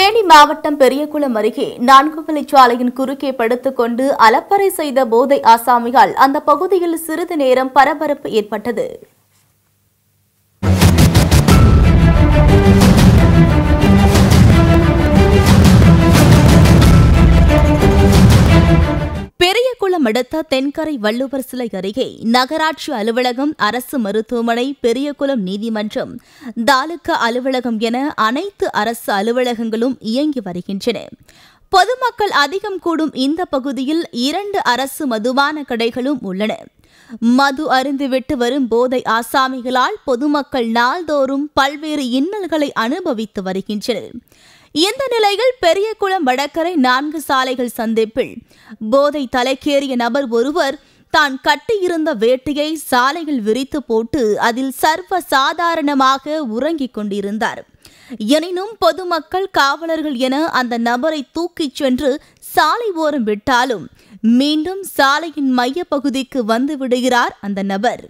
தேனி மாவட்டம் பெரியகுளம் அருகே நான்கு வழிச்சாலையின் குறுக்கே படுத்துக் கொண்டு அலப்பறை செய்த போதை ஆசாமியால் அந்த பகுதியில் சிறிது நேரம் பரபரப்பு ஏற்பட்டது பெரியகுளம் அடுத்த தென்கரை வள்ளுவர் சிலை அருகே நகராட்சி அலுவலகம் அரசு மருத்துவமனை பெரியகுளம் நீதிமன்றம் தாலுகா அலுவலகம் என அனைத்து அரசு அலுவலகங்களும் இயங்கி வருகின்றன பொதுமக்கள் அதிகம் கூடும் இந்த பகுதியில் இரண்டு அரசு மதுபான கடைகளும் உள்ளன மது அருந்துவிட்டு வரும் போதை ஆசாமிகளால் பொதுமக்கள் நாள்தோறும் பல்வேறு இன்னல்களை அனுபவித்து வருகின்றனர் இந்த நிலையில் பெரியகுளம் வடகரை நான்கு சாலைகள் சந்திப்பில் போதை தலைக்கேறிய நபர் ஒருவர் தான் கட்டியிருந்த வேட்டியை சாலையில் விரித்து போட்டு அதில் சர்வ சாதாரணமாக உறங்கிக் கொண்டிருந்தார் எனினும் பொதுமக்கள் காவலர்கள் என அந்த நபரை தூக்கிச் சென்று சாலை ஓரம் விட்டாலும் மீண்டும் சாலையின் மைய பகுதிக்கு வந்து விடுகிறார் அந்த நபர்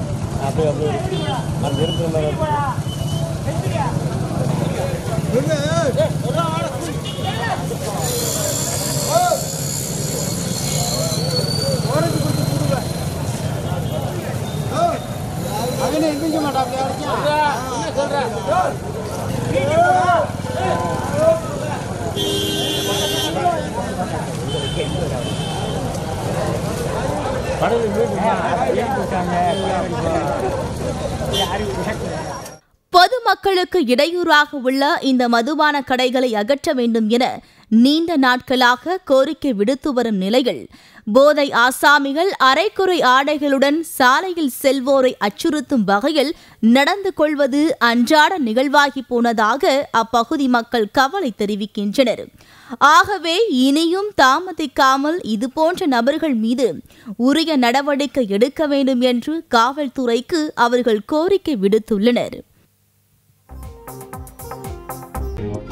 பொதுமக்களுக்கு இடையூறாக உள்ள இந்த மதுபான கடைகளை அகற்ற வேண்டும் என நீண்ட நாட்களாக கோரிக்கை விடுத்து வரும் நிலையில் போதை ஆசாமிகள் அரைக்குறை ஆடைகளுடன் சாலையில் செல்வோரை அச்சுறுத்தும் வகையில் நடந்து கொள்வது அன்றாட நிகழ்வாகி போனதாக அப்பகுதி மக்கள் கவலை தெரிவிக்கின்றனர் ஆகவே இனியும் தாமதிக்காமல் இதுபோன்ற நபர்கள் மீது உரிய நடவடிக்கை எடுக்க வேண்டும் என்று காவல்துறைக்கு அவர்கள் கோரிக்கை விடுத்துள்ளனர்